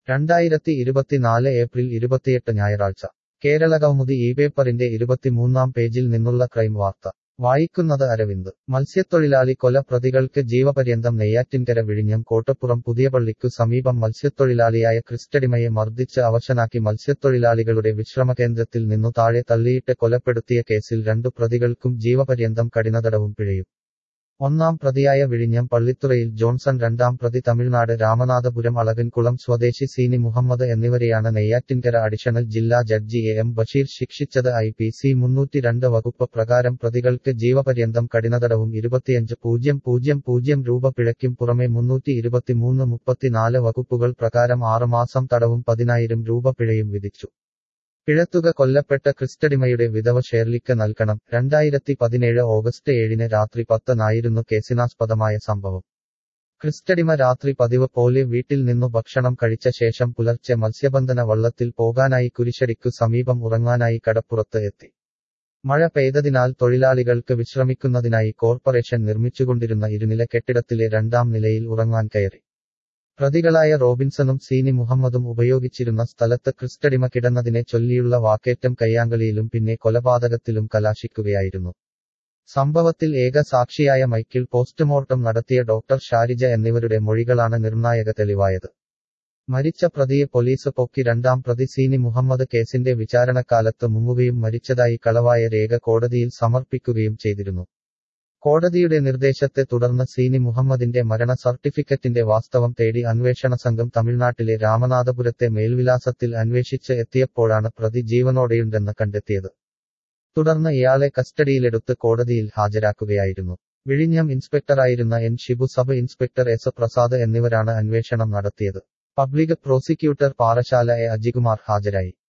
രണ്ടായിരത്തി ഇരുപത്തിനാല് ഏപ്രിൽ ഇരുപത്തിയെട്ട് ഞായറാഴ്ച കേരള കൗമുദി ഈ പേപ്പറിന്റെ ഇരുപത്തിമൂന്നാം പേജിൽ നിന്നുള്ള ക്രൈം വാർത്ത വായിക്കുന്നത് അരവിന്ദ് മത്സ്യത്തൊഴിലാളി കൊല പ്രതികൾക്ക് ജീവപര്യന്തം നെയ്യാറ്റിൻകര വിഴിഞ്ഞം കോട്ടപ്പുറം പുതിയപള്ളിക്കു സമീപം മത്സ്യത്തൊഴിലാളിയായ ക്രിസ്റ്റഡിമയെ മർദ്ദിച്ച് അവശനാക്കി മത്സ്യത്തൊഴിലാളികളുടെ വിശ്രമകേന്ദ്രത്തിൽ നിന്നു താഴെ തള്ളിയിട്ട് കൊലപ്പെടുത്തിയ കേസിൽ രണ്ടു പ്രതികൾക്കും ജീവപര്യന്തം കഠിനതടവും പിഴയും ഒന്നാം പ്രതിയായ വിഴിഞ്ഞം പള്ളിത്തുറയിൽ ജോൺസൺ രണ്ടാം പ്രതി തമിഴ്നാട് രാമനാഥപുരം അളകൻകുളം സ്വദേശി സീനി മുഹമ്മദ് എന്നിവരെയാണ് നെയ്യാറ്റിൻകര അഡീഷണൽ ജില്ലാ ജഡ്ജി എ എം ബഷീർ ശിക്ഷിച്ചത് ഐ പി സി മുന്നൂറ്റി രണ്ട് വകുപ്പ് പ്രകാരം പ്രതികൾക്ക് ജീവപര്യന്തം കഠിനതടവും ഇരുപത്തിയഞ്ച് പൂജ്യം പൂജ്യം പൂജ്യം രൂപ പിഴയ്ക്കും പുറമെ മുന്നൂറ്റി ഇരുപത്തിമൂന്ന് മുപ്പത്തിനാല് വകുപ്പുകൾ പ്രകാരം ആറുമാസം തടവും പതിനായിരം രൂപ പിഴയും വിധിച്ചു പിഴത്തുക കൊല്ലപ്പെട്ട ക്രിസ്റ്റഡിമയുടെ വിധവ ഷേർലിക്ക് നൽകണം രണ്ടായിരത്തി പതിനേഴ് ഓഗസ്റ്റ് ഏഴിന് രാത്രി പത്തനായിരുന്നു കേസിനാസ്പദമായ സംഭവം ക്രിസ്റ്റഡിമ രാത്രി പതിവ് പോലെ വീട്ടിൽ നിന്നു ഭക്ഷണം കഴിച്ച ശേഷം പുലർച്ചെ മത്സ്യബന്ധന വള്ളത്തിൽ പോകാനായി കുരിശടിക്കു സമീപം ഉറങ്ങാനായി കടപ്പുറത്ത് എത്തി മഴ പെയ്തതിനാൽ തൊഴിലാളികൾക്ക് വിശ്രമിക്കുന്നതിനായി കോർപ്പറേഷൻ നിർമ്മിച്ചുകൊണ്ടിരുന്ന ഇരുനില കെട്ടിടത്തിലെ രണ്ടാം നിലയിൽ ഉറങ്ങാൻ കയറി പ്രതികളായ റോബിൻസണും സീനി മുഹമ്മദും ഉപയോഗിച്ചിരുന്ന സ്ഥലത്ത് ക്രിസ്റ്റഡിമ കിടന്നതിനെ ചൊല്ലിയുള്ള വാക്കേറ്റം കയ്യാങ്കളിയിലും പിന്നെ കൊലപാതകത്തിലും കലാശിക്കുകയായിരുന്നു സംഭവത്തിൽ ഏക സാക്ഷിയായ മൈക്കിൾ പോസ്റ്റ്മോർട്ടം നടത്തിയ ഡോക്ടർ ഷാരിജ എന്നിവരുടെ മൊഴികളാണ് നിർണായക തെളിവായത് മരിച്ച പ്രതിയെ പോലീസ് പൊക്കി രണ്ടാം പ്രതി സീനി മുഹമ്മദ് കേസിന്റെ വിചാരണക്കാലത്ത് മുങ്ങുകയും മരിച്ചതായി കളവായ രേഖ കോടതിയിൽ സമർപ്പിക്കുകയും ചെയ്തിരുന്നു കോടതിയുടെ നിർദ്ദേശത്തെ തുടർന്ന് സീനി മുഹമ്മദിന്റെ മരണ സർട്ടിഫിക്കറ്റിന്റെ വാസ്തവം തേടി അന്വേഷണ സംഘം തമിഴ്നാട്ടിലെ രാമനാഥപുരത്തെ മേൽവിലാസത്തിൽ അന്വേഷിച്ച് എത്തിയപ്പോഴാണ് പ്രതി ജീവനോടെയുണ്ടെന്ന് കണ്ടെത്തിയത് തുടർന്ന് ഇയാളെ കസ്റ്റഡിയിലെടുത്ത് കോടതിയിൽ ഹാജരാക്കുകയായിരുന്നു വിഴിഞ്ഞം ഇൻസ്പെക്ടറായിരുന്ന N Shibu sub inspector S Prasad എന്നിവരാണ് അന്വേഷണം നടത്തിയത് public prosecutor Parassala A Ajikumar ഹാജരായി